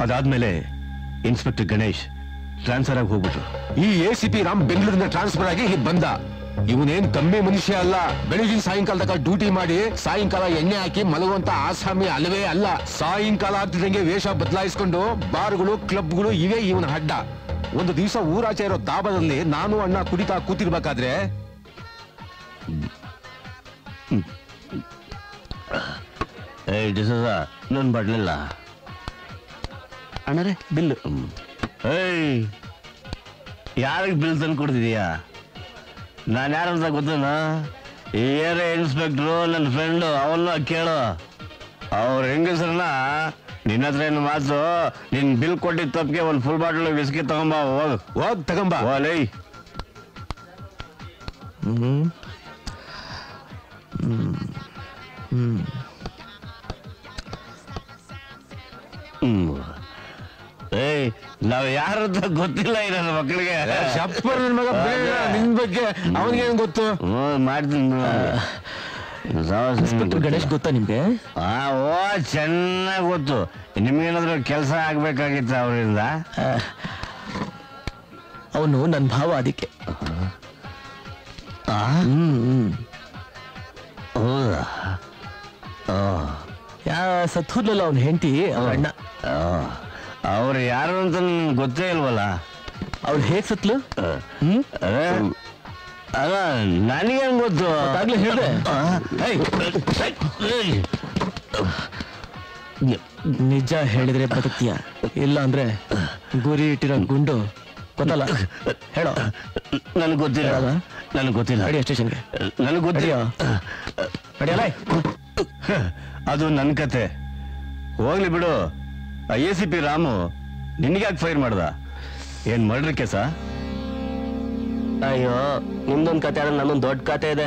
ಅದಾದ್ಮೇಲೆ inspector Ganesh transfer ಆಗಿ ಹೋಗ್ಬಿಟ್ರು ಈ ಎ ಸಿ ಪಿ ರಾಮ್ ಬೆಂಗಳೂರಿಂದ ಟ್ರಾನ್ಸ್ಫರ್ ಆಗಿ ಇಲ್ಲಿ ಬಂದ ಇವನೇನ್ ಕಮ್ಮಿ ಮನುಷ್ಯ ಅಲ್ಲ ಬೆಳಗಿನ ಸಾಯಂಕಾಲ ತನಕ ಡ್ಯೂಟಿ ಮಾಡಿ ಸಾಯಂಕಾಲ ಎಣ್ಣೆ ಹಾಕಿ ಮಲಗುವಂತ ಆಸಾಮಿ ಅಲ್ಲವೇ ಅಲ್ಲ ಸಾಯಂಕಾಲ ಆಗ್ತಿದ್ದಂಗೆ ವೇಷ ಬದಲಾಯಿಸ್ಕೊಂಡು ಬಾರ್ಗಳು ಕ್ಲಬ್ಗಳು ಇವೇ ಇವನ ಅಡ್ಡ ಒಂದು ದಿವಸ ಊರಾಚೆ ಇರೋ ದಾಬದಲ್ಲಿ ನಾನು ಅಣ್ಣ ಕುಡಿತಾ ಕೂತಿರ್ಬೇಕಾದ್ರೆ ಏಯ್ ಡಿಸೋಜ ನನ್ ಬಡ್ಲಿಲ್ಲ ಅಣ್ಣರೇ ಬಿಲ್ ಏಯ್ ಯಾರಿಗೆ ಬಿಲ್ ತಂದು ಕೊಡ್ತಿದೀಯಾ ನಾನು ಯಾರಂತ ಗೊತ್ತೇನ ಈ ಏರಿಯಾ ಇನ್ಸ್ಪೆಕ್ಟ್ರು ನನ್ನ ಫ್ರೆಂಡು ಅವನ್ನ ಕೇಳು ಅವ್ರ ಹೆಂಗಸ್ರನ್ನ ನಿನ್ನ ಹತ್ರ ಏನು ಮಾತು ನಿನ್ ಬಿಲ್ ಕೊಟ್ಟಿದ್ದ ತಪ್ಪಿಗೆ ಒಂದು ಫುಲ್ ಬಾಟಲ್ ವಿಸ್ಕಿ ತಗೊಂಬ ಹೋಗು ಹೋಗ್ ತಗೊಂಬ ಓಲೈ ಹ್ಮ್ ಹ್ಮ್ ಏಯ್ ನಾವ್ ಯಾರಂತ ಗೊತ್ತಿಲ್ಲ ಈ ನನ್ನ ಮಕ್ಕಳಿಗೆ ಶಪ್ಪರ್ ನನ್ ಮಗ ಬೇಡ ನಿನ್ ಬಗ್ಗೆ ಅವನಿಗೇನ್ ಗೊತ್ತು ಹ್ಮ್ ಮಾಡ್ತೀನಿ ಬಿಡು. ಸಾವಾಸ ಇನ್ಸ್ಪೆಕ್ಟರ್ ಗಣೇಶ್ ಗೊತ್ತಾ ನಿಮ್ಗೆ ಆ ಓ ಚೆನ್ನಾಗಿ ಗೊತ್ತು ನಿಮ್ಗೇನಾದ್ರೂ ಕೆಲಸ ಆಗ್ಬೇಕಾಗಿತ್ತ ಅವರಿಂದ ಅವನು ನನ್ನ ಭಾವ ಅದಕ್ಕೆ ಹ್ಮ್ ಹ್ಮ್ ಹೌದಾ ಆ, ಯಾ ಸತ್ತೋದ್ಲಲ್ಲ ಅವನ ಹೆಂಡತಿ ಅವ್ರ ಅಣ್ಣ ಆ. ಅವ್ರು ಯಾರು ಅಂತ ನನ್ಗೆ ಗೊತ್ತೇ ಇಲ್ವಲ್ಲ ಅವ್ಳು ಹೇಗ್ ಸತ್ಲು ಹ್ಮ್ ಅದೇ ಅದ ನನಗೇನು ಗೊತ್ತು ಆಗ್ಲೇ ಹೇಳ್ದೆ ಆ, ಏಯ್, ಏಯ್, ನಿಜ ಹೇಳಿದ್ರೆ ಬದುಕ್ತೀಯ ಇಲ್ಲ ಅಂದ್ರೆ ಗುರಿ ಇಟ್ಟಿರೋ ಗುಂಡು ಗೊತ್ತಲ್ಲ ಹೇಳೋ ನನಗೆ ಗೊತ್ತಿಲ್ಲ ಹೇಳೋದಾ? ನನಗೆ ಗೊತ್ತಿಲ್ಲ ನಡಿಯ ಸ್ಟೇಷನ್ಗೆ ನನಗೆ ಗೊತ್ತಿಲ್ಲ ನಡಿಯಲ್ಲ ಅದು ನನ್ನ ಕತೆ ಹೋಗ್ಲಿ ಬಿಡು ಎ ಸಿ ಪಿ ರಾಮು ನಿನಗ್ಯಾಕೆ ಫೈರ್ ಮಾಡ್ದ ಏನ್ ಮರ್ಡ್ರ್ ಕೇಸ ಅಯ್ಯೋ ನಿಮ್ದೊಂದ್ ಕತೆ ಆದ್ರೆ ನನ್ನೊಂದು ದೊಡ್ಡ ಕತೆ ಇದೆ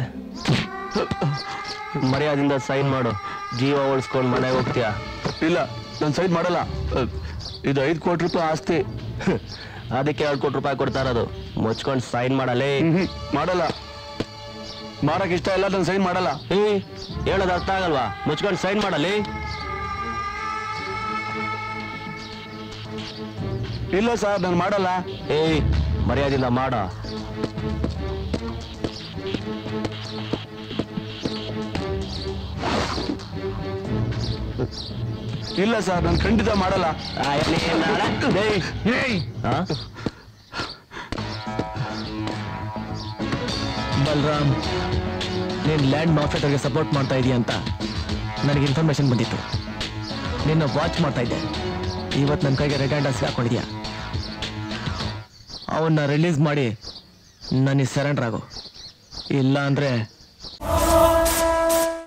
ಮರ್ಯಾದಿಂದ ಸೈನ್ ಮಾಡು ಜೀವ ಉಳಿಸ್ಕೊಂಡು ಮನೆಗೆ ಹೋಗ್ತೀಯ ಇಲ್ಲ ನಾನು ಸೈನ್ ಮಾಡಲ್ಲ ಅಹ್, ಇದು ಐದು ಕೋಟಿ ರೂಪಾಯಿ ಆಸ್ತಿ ಅದಕ್ಕೆ ಎರಡು ಕೋಟಿ ರೂಪಾಯಿ ಕೊಡ್ತಾ ಇರೋದು ಮುಚ್ಕೊಂಡು ಸೈನ್ ಮಾಡಲೇ ಹ್ಮ್, ಮಾಡಲ್ಲ ಮಾರಕ್ ಇಷ್ಟ ಇಲ್ಲ ನಾನು ಸೈನ್ ಮಾಡಲ್ಲ ಏ ಹೇಳೋದು ಅರ್ಥ ಆಗಲ್ವಾ ಮುಚ್ಕೊಂಡು ಸೈನ್ ಮಾಡಲಿ ಇಲ್ಲ ಸರ್ ನಾನು ಮಾಡಲ್ಲ ಏಯ್ ಮರ್ಯಾದಿಂದ ಮಾಡ ಇಲ್ಲ ಸರ್ ನಾನು ಖಂಡಿತ ಮಾಡಲ್ಲ ಬಲ್ರಾಮ್ ನೀನ್ ಲ್ಯಾಂಡ್ ಮಾಫಿಯಾದವ್ರಿಗೆ ಸಪೋರ್ಟ್ ಮಾಡ್ತಾ ಇದೀಯ ಅಂತ ನನಗೆ ಇನ್ಫಾರ್ಮೇಶನ್ ಬಂದಿತ್ತು ನಿನ್ನ ವಾಚ್ ಮಾಡ್ತಾ ಇದ್ದೆ ಇವತ್ತು ನನ್ನ ಕೈಗೆ ರೆಡ್ ಹ್ಯಾಂಡ್ ಹಾಕೊಂಡಿದ್ಯಾ ಅವನ್ನ ರಿಲೀಸ್ ಮಾಡಿ ನನಗೆ ಸರೆಂಡರ್ ಆಗು ಇಲ್ಲ ಅಂದ್ರೆ